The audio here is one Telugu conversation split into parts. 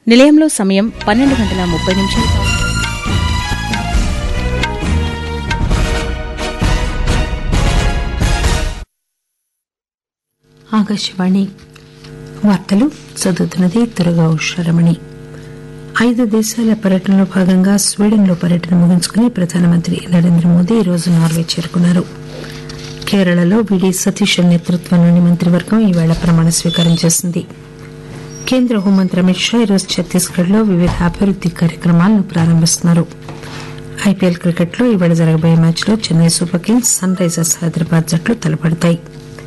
నిలయంలో సమయం పన్నెండు గంటల ముప్పై నిమిషాలు ఆకాశవాణి వార్తలు చదువుతున్నది దుర్గా ఉషారమణి ఐదు దేశాల పర్యటనలో భాగంగా స్వీడన్లో పర్యటన ముగించుకుని ప్రధానమంత్రి నరేంద్ర మోదీ ఈరోజు నార్వే చేరుకున్నారు కేరళలో విడి సతీష్ నేతృత్వంలోని మంత్రివర్గం ఈవేళ ప్రమాణ స్వీకారం చేసింది కేంద్ర హోంమంత్రి అమిత్ షా ఈరోజు ఛత్తీస్గఢ్ లో వివిధ అభివృద్ది కార్యక్రమాలను ప్రారంభిస్తున్నారు ఐపీఎల్ క్రికెట్లో ఈవేళ జరగబోయే మ్యాచ్లో Chennai super kings sunrisers Hyderabad జట్లు తలపడతాయి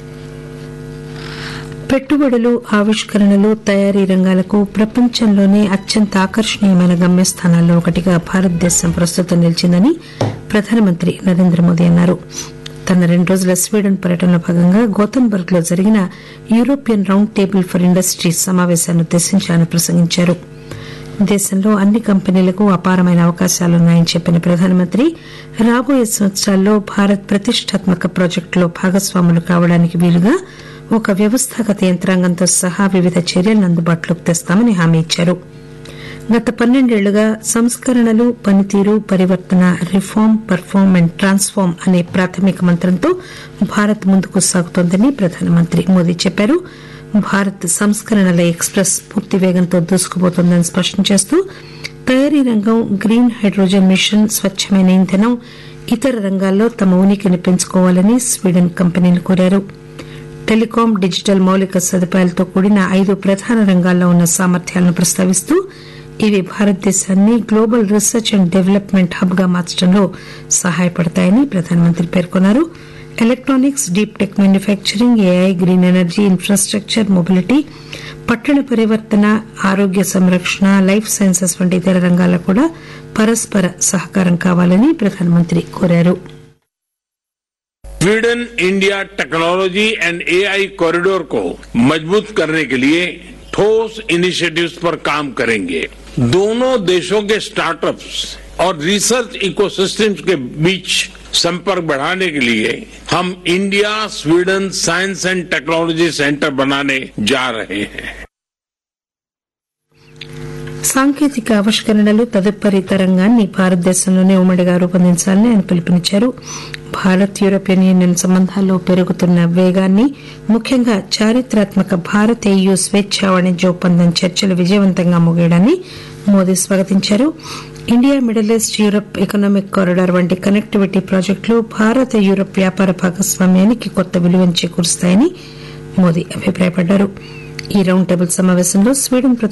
పెట్టుబడులు ఆవిష్కరణలు తయారీ రంగాలకు ప్రపంచంలోనే అత్యంత ఆకర్షణీయమైన గమ్యస్థానాల్లో ఒకటిగా భారతదేశం ప్రస్తుతం నిలిచిందని ప్రధానమంత్రి నరేంద్ర మోదీ అన్నారు తన రెండు రోజుల స్వీడన్ పర్యటనలో భాగంగా గోతన్బర్గ్ లో జరిగిన European round table for industries సమావేశాన్ని ఉద్దేశించి ఆయన ప్రసంగించారు దేశంలో అన్ని కంపెనీలకు అపారమైన అవకాశాలున్నాయని చెప్పిన ప్రధానమంత్రి రాబోయే సంవత్సరాల్లో భారత్ ప్రతిష్టాత్మక ప్రాజెక్టులో భాగస్వాములు కావడానికి వీలుగా ఒక వ్యవస్థాగత యంత్రాంగంతో సహా వివిధ చర్యలను అందుబాటులోకి తెస్తామని హామీ ఇచ్చారు గత పన్నెండేళ్లుగా సంస్కరణలు పనితీరు పరివర్తన రిఫార్మ్ పర్ఫార్మ్ అండ్ ట్రాన్స్ఫార్మ్ అనే ప్రాథమిక మంత్రంతో భారత్ ముందుకు సాగుతోందని ప్రధానమంత్రి మోదీ చెప్పారు భారత్ సంస్కరణల ఎక్స్ప్రెస్ పూర్తి వేగంతో దూసుకుపోతోందని స్పష్టం చేస్తూ తయారీ రంగం గ్రీన్ హైడ్రోజన్ మిషన్ స్వచ్చమైన ఇంధనం ఇతర రంగాల్లో తమ ఉనికిని పెంచుకోవాలని స్వీడన్ కంపెనీలు కోరారు టెలికాం డిజిటల్ మౌలిక సదుపాయాలతో కూడిన ఐదు ప్రధాన రంగాల్లో ఉన్న సామర్థ్యాలను ప్రస్తావిస్తూ ఇవి భారతదేశాన్ని global research and development hub గా మార్చడంలో సహాయపడతాయని ప్రధానమంత్రి పేర్కొన్నారు electronics deep tech manufacturing AI green energy infrastructure mobility పట్టణ పరివర్తన ఆరోగ్య సంరక్షణ లైఫ్ సైన్సెస్ వంటి ఇతర రంగాల్లో కూడా పరస్పర సహకారం కావాలని ప్రధానమంత్రి కోరారు Sweden India technology and AI corridor को मजबूत करने के लिए ठोस इनिशिएटिव्स पर काम करेंगे दोनों देशों के स्टार्टअप्स और रिसर्च इकोसिस्टम्स के बीच संपर्क बढ़ाने के लिए हम India Sweden science and technology centre बनाने जा रहे हैं సాంకేతిక ఆవిష్కరణలు తదుపరి తరంగాన్ని భారతదేశంలోనే ఉమ్మడిగా రూపొందించాలని ఆయన పిలుపునిచ్చారు భారత్ యూరోపియన్ యూనియన్ సంబంధాల్లో పెరుగుతున్న వేగాన్ని ముఖ్యంగా చారిత్రాత్మక భారత్ ఏయూ స్వేచ్ఛ వాణిజ్య ఒప్పందం చర్చలు విజయవంతంగా ముగియడాన్ని మోదీ స్వాగతించారు India middle east Europe economic corridor connectivity కనెక్టివిటీ ప్రాజెక్టులు భారత యూరప్ వ్యాపార భాగస్వామ్యానికి కొత్త విలువను చేకూరుస్తాయని మోదీ అభిప్రాయపడ్డారు ఈ రౌండ్ టేబుల్ సమావేశంలో స్వీడన్